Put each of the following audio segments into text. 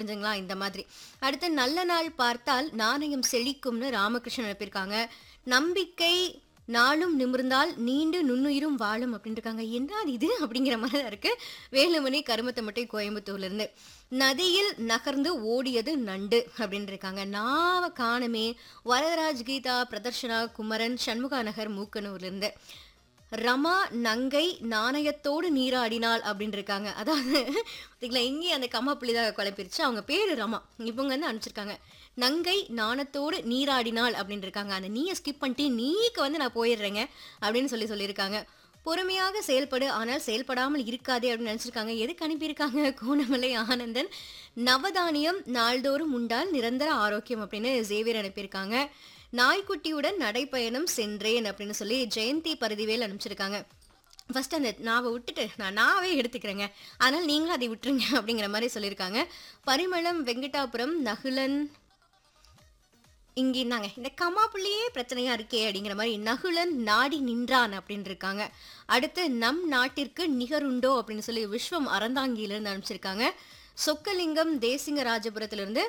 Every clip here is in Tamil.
புரிஞ்சுங்களா இந்த மாதிரி அடுத்து நல்ல நாள் பார்த்தால் நாணயம் செழிக்கும்னு ராமகிருஷ்ணன் அனுப்பியிருக்காங்க நம்பிக்கை நாளும் நிமிர்ந்தால் நீண்டு நுண்ணுயிரும் வாழும் அப்படின்னு இருக்காங்க என்ன இது அப்படிங்கிற மாதிரி தான் இருக்கு வேலுமணி கருமத்தமட்டை கோயம்புத்தூர்ல இருந்து நதியில் நகர்ந்து ஓடியது நண்டு அப்படின்னு இருக்காங்க நாவ காணமே வரதராஜ் கீதா பிரதர்ஷனா குமரன் சண்முகா நகர் மூக்கனூர்ல இருந்து ரமா நங்கை நாணயத்தோடு நீராடினாள் அப்படின்னு இருக்காங்க அதாவது பார்த்தீங்களா இங்கேயும் அந்த கம்மா புள்ளிதாக குழப்பிருச்சு அவங்க பேரு ரமா இவங்க வந்து அனுப்பிச்சிருக்காங்க நங்கை நாணத்தோடு நீராடினாள் அப்படின்னு இருக்காங்க அந்த நீயை ஸ்கிப் பண்ணிட்டு நீக்கு வந்து நான் போயிடுறேங்க அப்படின்னு சொல்லி சொல்லியிருக்காங்க பொறுமையாக செயல்படு ஆனால் செயல்படாமல் இருக்காதே அப்படின்னு நினச்சிருக்காங்க எதுக்கு அனுப்பியிருக்காங்க கோணமலை ஆனந்தன் நவதானியம் நாள்தோறும் உண்டால் நிரந்தர ஆரோக்கியம் அப்படின்னு ஜேவியர் அனுப்பியிருக்காங்க நாய்க்குட்டியுடன் நடைப்பயணம் சென்றேன் அப்படின்னு சொல்லி ஜெயந்தி பரிதிவேல் அனுப்பிச்சிருக்காங்க ஃபர்ஸ்ட் அந்த நாவை விட்டுட்டு நான் நாவே எடுத்துக்கிறேங்க அதனால் நீங்களும் அதை விட்டுருங்க அப்படிங்கிற மாதிரி சொல்லியிருக்காங்க பரிமளம் வெங்கடாபுரம் நகுலன் இங்க இருந்தாங்க இந்த கமாப்புள்ளியே பிரச்சனையா இருக்கே அப்படிங்கிற மாதிரி நகுலன் நாடி நின்றான் அப்படின்னு இருக்காங்க அடுத்து நம் நாட்டிற்கு நிகருண்டோ அப்படின்னு சொல்லி விஸ்வம் அறந்தாங்கியிலிருந்து அனுப்பிச்சிருக்காங்க சொக்கலிங்கம் தேசிங்க ராஜபுரத்திலிருந்து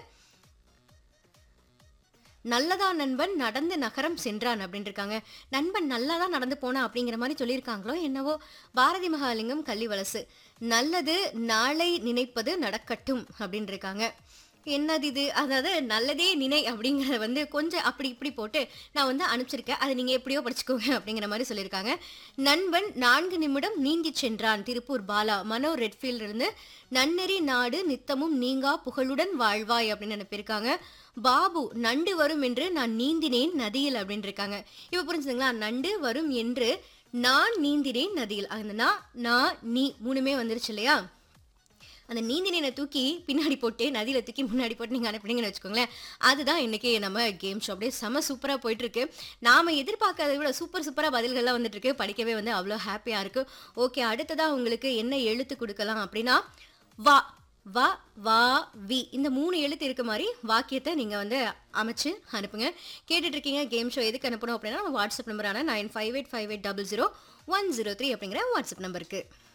நல்லதா நண்பன் நடந்து நகரம் சென்றான் அப்படின்னு இருக்காங்க நண்பன் நல்லா தான் நடந்து போனா அப்படிங்கிற மாதிரி சொல்லியிருக்காங்களோ என்னவோ பாரதி மகாலிங்கம் கள்ளிவலசு நல்லது நாளை நினைப்பது நடக்கட்டும் அப்படின்னு இருக்காங்க என்னது இது அதாவது நல்லதே நினை அப்படிங்கிறத வந்து கொஞ்சம் அப்படி இப்படி போட்டு நான் வந்து அனுப்பிச்சிருக்கேன் அதை நீங்கள் எப்படியோ படிச்சுக்கோங்க அப்படிங்கிற மாதிரி சொல்லியிருக்காங்க நண்பன் நான்கு நிமிடம் நீந்தி சென்றான் திருப்பூர் பாலா மனோ ரெட்ஃபீல்ட் இருந்து நன்னெறி நாடு நித்தமும் நீங்கா புகழுடன் வாழ்வாய் அப்படின்னு அனுப்பியிருக்காங்க பாபு நண்டு வரும் என்று நான் நீந்தினேன் நதியில் அப்படின்னு இருக்காங்க இப்போ புரிஞ்சுதுங்களா நண்டு வரும் என்று நான் நீந்தினேன் நதியில் அந்த நான் நான் நீ மூணுமே வந்துருச்சு இல்லையா அந்த நீந்தினேனை தூக்கி பின்னாடி போட்டு நதியில் தூக்கி முன்னாடி போட்டு நீங்கள் அனுப்புனீங்கன்னு வச்சுக்கோங்களேன் அதுதான் இன்னைக்கு நம்ம கேம் ஷோ அப்படியே செம சூப்பராக போயிட்டு இருக்கு நாம எதிர்பார்க்காத விட சூப்பர் சூப்பராக பதில்கள்லாம் வந்துட்டு இருக்கு படிக்கவே வந்து அவ்வளோ ஹாப்பியாக இருக்கு ஓகே அடுத்ததாக உங்களுக்கு என்ன எழுத்து கொடுக்கலாம் அப்படின்னா வா வா வா வி இந்த மூணு எழுத்து இருக்க மாதிரி வாக்கியத்தை நீங்கள் வந்து அமைச்சு அனுப்புங்க கேட்டுட்டு இருக்கீங்க கேம் ஷோ எதுக்கு அனுப்பணும் அப்படின்னா நம்ம வாட்ஸ்அப் நம்பரான nine five eight five eight double zero one zero three அப்படிங்கிற வாட்ஸ்அப் நம்பருக்கு